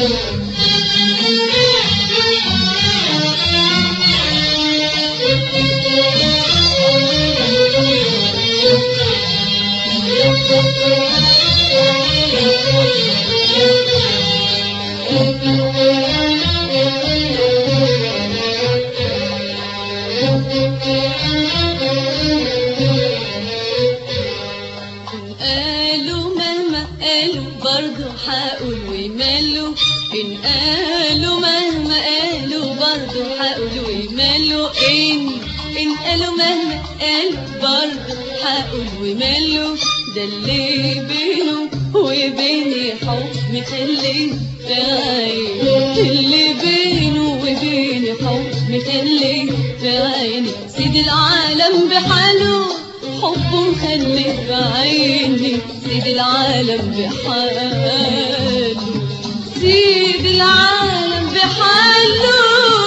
قالوا مهما قالوا برضو حقول ومالوا إن قالوا مهما قالوا برضو حقول ومالوا إن إن قالوا مهما قالوا برضو حقول ومالوا ده اللي بينه وبيني حب مخلي عيني اللي بينه وبيني حب مخلي عيني سيد العالم بحاله حب مخلي بعيني سيد العالم بحاله سيد العالم بحاله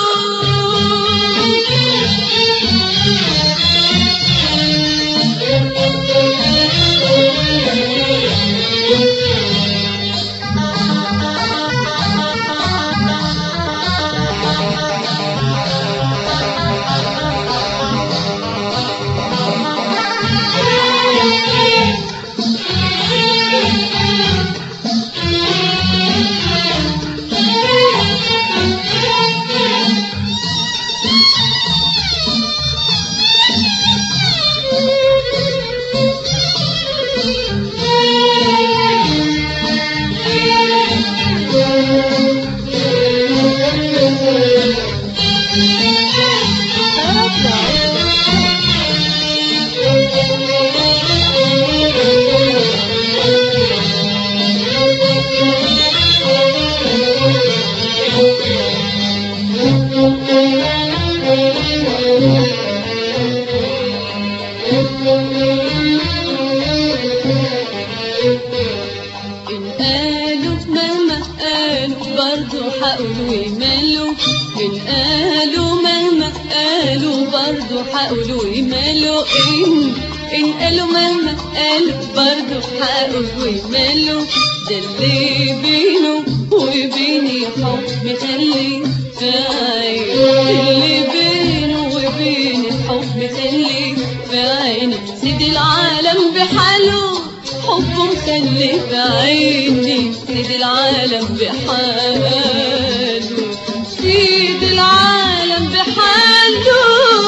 إن قالوا مهما قالوا برضو حقولوا يملوا إن قالوا مهما قالوا برضو حقولوا يملوا إن إن قالوا مهما قالوا برضو حقولوا يملوا ده اللي بينه وبيني حب مخلي عيني اللي بينه وبيني حب مخلي في عيني سيد العالم بحاله حب مخلي في عيني سيد العالم بحاله سيد العالم بحاله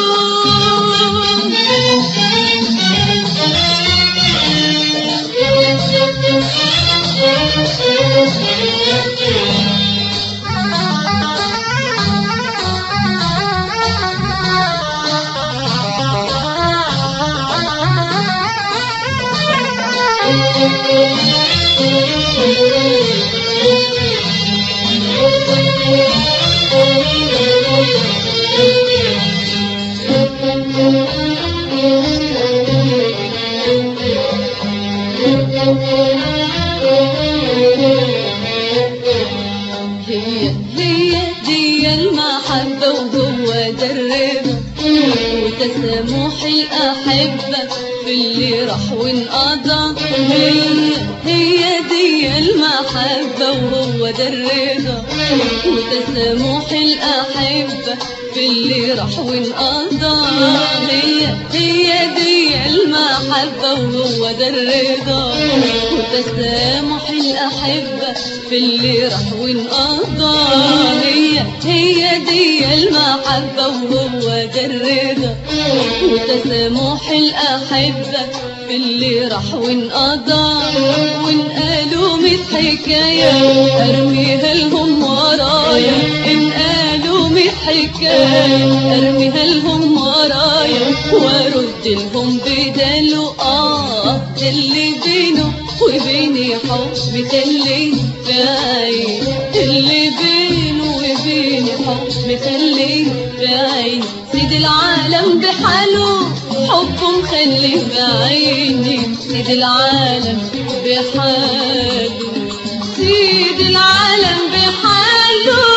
هي هي دي المحبة وهو ده الرضا وتسامح الأحبة في اللي راح وانقضى هي هي دي المحبة وهو ده الرضا وتسامح الأحبة في اللي راح وانقضى هي هي دي المحبة وهو ده الرضا وتسامح الأحبة في اللي راح وانقضى هي هي دي المحبة وهو ده الرضا وتسامح الأحبة في اللي راح وانقضى وان قالوا ميت حكاية أرميها لهم ورايا إن قالوا ميت حكاية أرميها لهم ورايا وأرد لهم بداله آه ده اللي بينه وبيني حب خلي بعين اللي بينه وبيني حب خلي بعين سيد العالم بحاله حب مخلي بعيني سيد العالم بحاله سيد العالم بحاله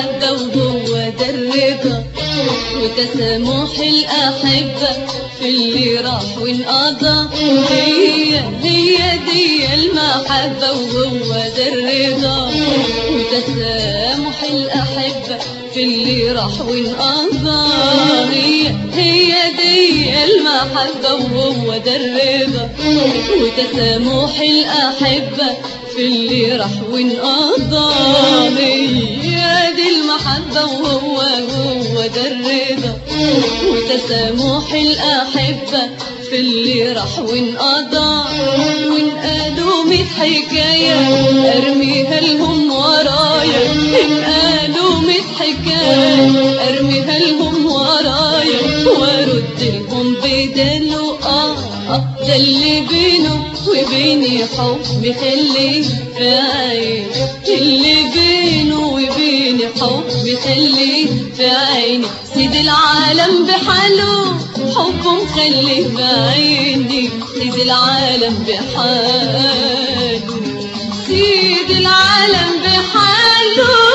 المحبة وهو ده الرضا وتسامح الأحبة في اللي راح وانقضى هي هي دي المحبة وهو ده الرضا وتسامح الأحبة في اللي راح وانقضى هي هي دي المحبة وهو ده الرضا وتسامح الأحبة في اللي راح وانقضى هي دي المحبة وهو هو ده الرضا وتسامح الأحبة في اللي راح وانقضى وانقالوا ميت حكاية أرميها لهم ورايا انقالوا ميت حكاية أرميها لهم ورايا وارد لهم بدلوا آه آه ده اللي بينه وبيني حب مخلي في عيني اللي بينه وبيني حب مخلي في عيني سيد العالم بحاله حبه مخلي في عيني سيد العالم بحاله سيد العالم بحاله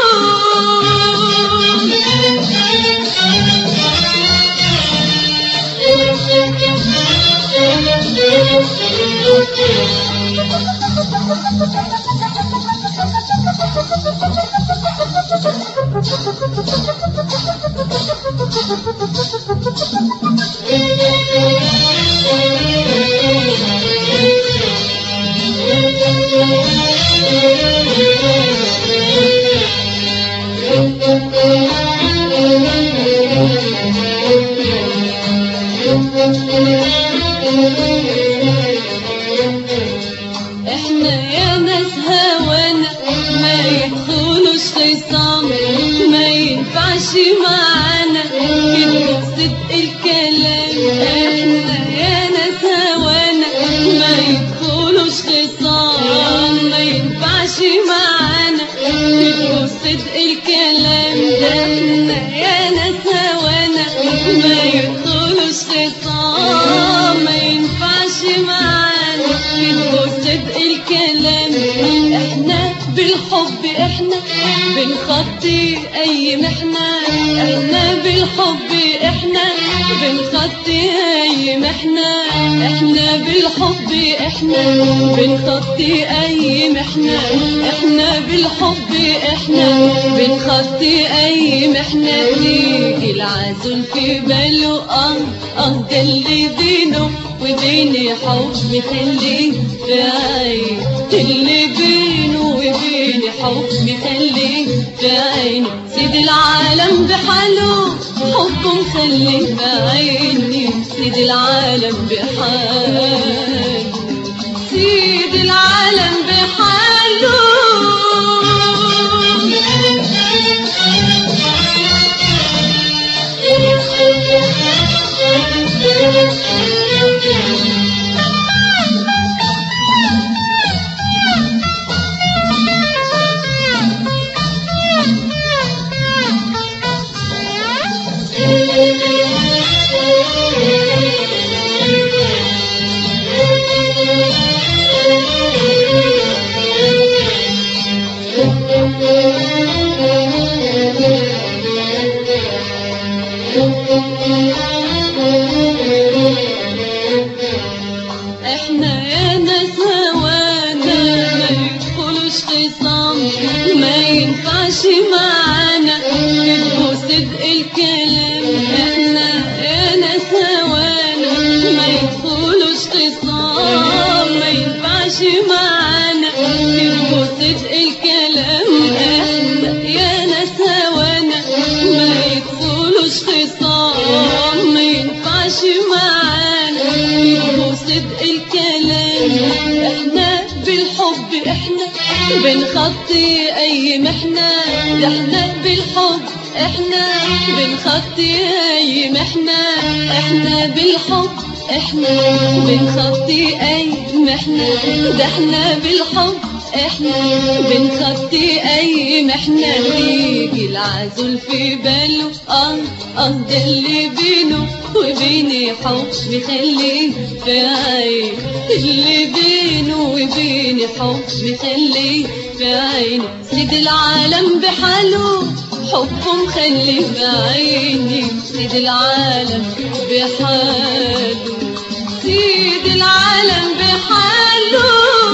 احنا يا ناس هوانا ما يدخلوش خصام ما ينفعش معانا كده صدق الكلام احنا يا ناس هوانا ما يدخلوش خصام ما ينفعش معانا كده صدق الكلام ده احنا يا ناس هوانا ما يدخلوش خصام ما ينفعش معانا كده صدق الكلام احنا بالحب احنا بنخطي اي محنة احنا بالحب احنا بنخطي اي محنة احنا بالحب احنا بنخطي اي محنة احنا بالحب احنا بنخطي اي محنة تيجي العزل في باله اه اه ده اللي بينه وبيني حب مخلي في عيني اللي بينه وبيني حب مخلي في عيني سيد العالم بحاله حبه مخلي في عيني سيد العالم بحاله سيد العالم بحاله احنا يا ناس هوانا ما يدخلوش خصام ما ينفعش معانا كدبوا صدق الكلام احنا يا ناس هوانا ما يدخلوش خصام ما ينفعش معانا كدبوا صدق الكلام احنا يا ناس هوانا ما يدخلوش خصام ما ينفعش معانا كدبوا صدق الكلام احنا بالحب احنا بنخطي اي محنة ده احنا بالحب احنا بنخطي اي محنة احنا بالحب احنا بنخطي اي محنة ده احنا بالحب احنا بنخطي اي محنة يجي العزل في باله اه اه ده اللي بينه وبيني حب مخلي في عين اللي بينه وبيني حب مخلي في عيني سيد العالم بحاله حبه مخلي بعيني سيد العالم بحاله سيد العالم بحاله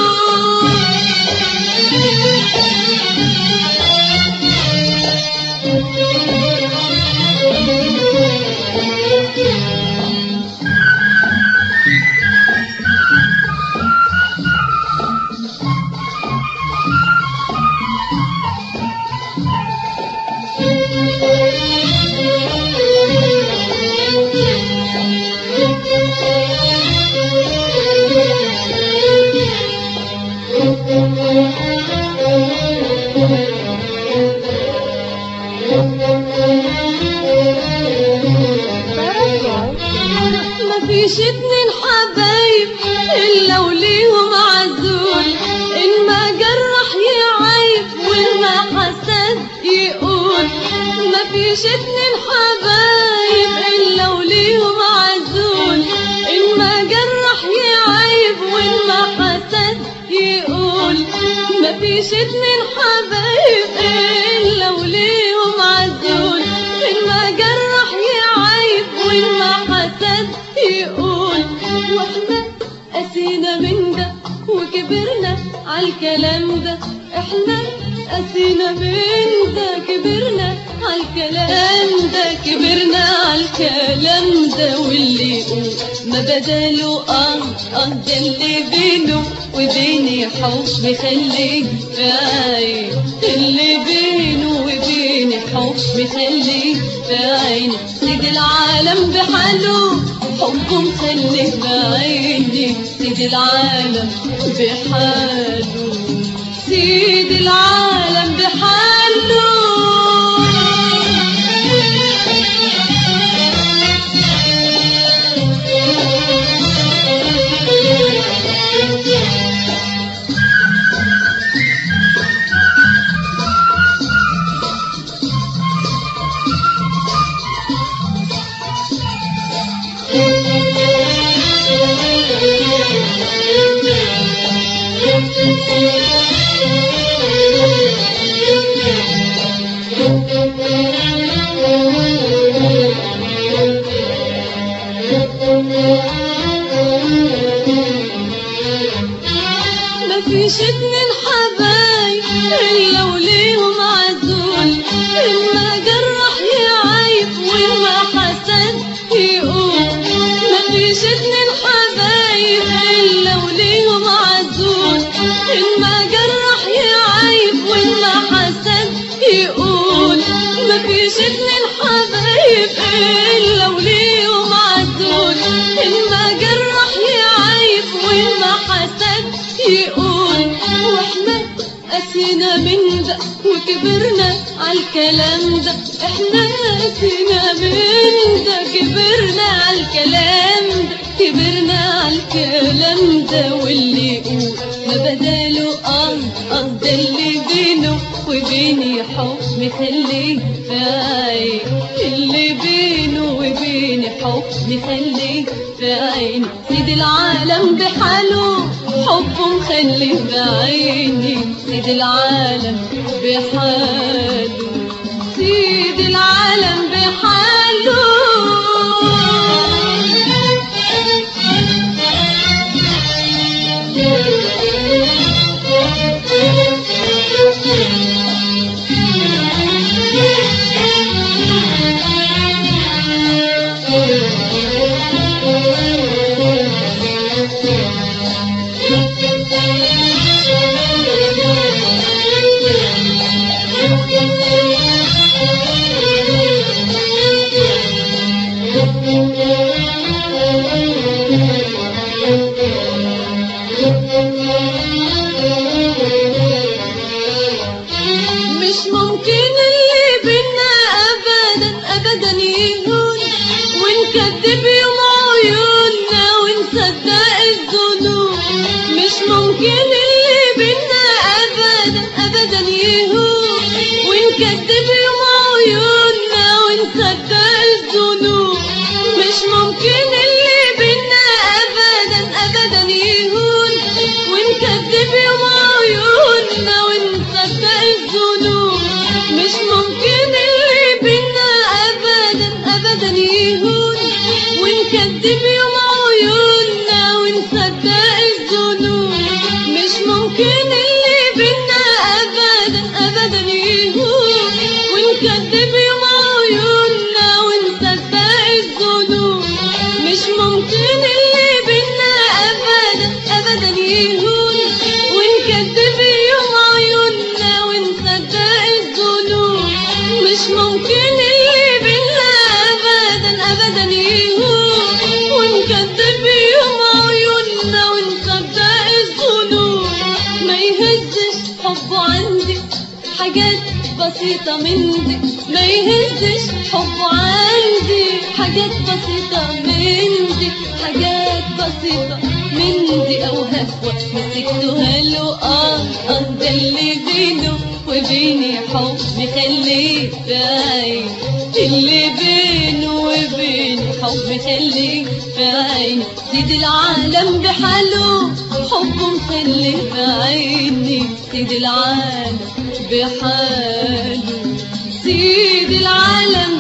مفيش اتنين حبايب الا وليهم عزول ان ما جرح يعيب وان ما حسد يقول مفيش اتنين حبايب الا وليهم عزول ان ما جرح يعيب وان ما حسد يقول مفيش اتنين حبايب الا وليهم عزول ان ما جرح يعيب وان ما حسد يقول واحنا قسينا من ده وكبرنا عالكلام ده احنا قسينا من ده كبرنا عالكلام ده كبرنا عالكلام ده واللي يقول ما بداله اه اه ده اللي بينه وبيني حب خليك بعين اللي بينه وبيني حب خليك بعين سيد العالم بحاله حبه مخلي بعيني سيد العالم بحاله سيد العالم بحاله مفيش اتنين حبايب الا وليهم عزول اما جرح يعيب وما حسد يقول مفيش اتنين حبايب الا وليهم عزول اما جرح يعيب وما حسد يقول مفيش اتنين حبايب الا وليهم عزول اما جرح يعيب وما حسد يقول واحنا قسينا من ده وكبرنا عالكلام ده احنا قسينا من ده كبرنا عالكلام ده كبرنا عالكلام ده واللي يقول ما بداله اه اه ده اللي بينه وبيني حب مخليه في عين اللي بينه وبيني حب مخليه في عين سيد العالم بحاله حبه مخلي بعيني سيد العالم بحاله سيد العالم بحاله Thank you. ونكذب يوم عيوننا ونصدق الظنون مش ممكن اللي بينا ابدا ابدا يهون ونكذب يوم عيوننا ونصدق الظنون مش ممكن اللي بينا ابدا ابدا يهون ونكذب يوم عيوننا ونصدق الظنون مش ممكن اللي بينا ابدا ابدا يهون ونكذب يوم عيوننا ونصدق الظنون ما يهزش حبه عندي حاجات بسيطة من دي ما يهزش حبه عندي حاجات بسيطة من دي حاجات بسيطة من دي أو هفوة مسكتها له آه آه ده اللي بينه وبيني حب مخليه في عيني اللي بينه وبيني حب مخليه في عيني سيد العالم بحاله حبه مخليه في عيني سيد العالم بحاله سيد العالم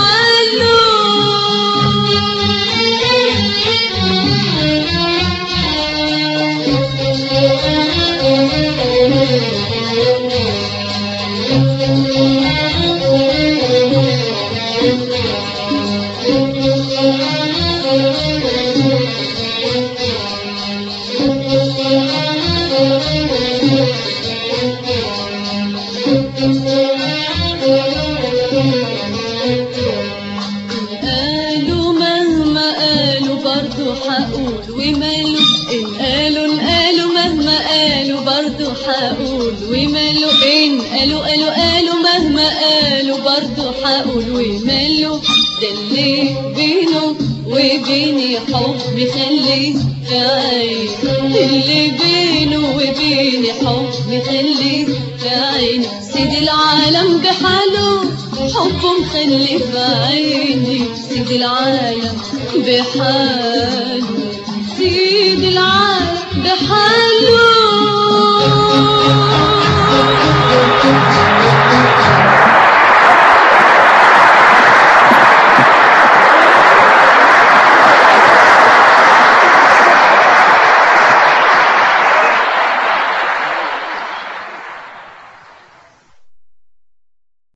قالوا مهما قالوا برضو حقول وماله إن قالوا إن قالوا مهما قالوا برضو حقول وماله إن قالوا قالوا قالوا مهما قالوا برضو حقول وماله ده اللي بينه وبيني حب مخليه في عيني اللي بينه وبيني حب مخليه في عيني سيد العالم بحاله حبه مخلي في عيني سيد العالم بحاله سيد العالم بحاله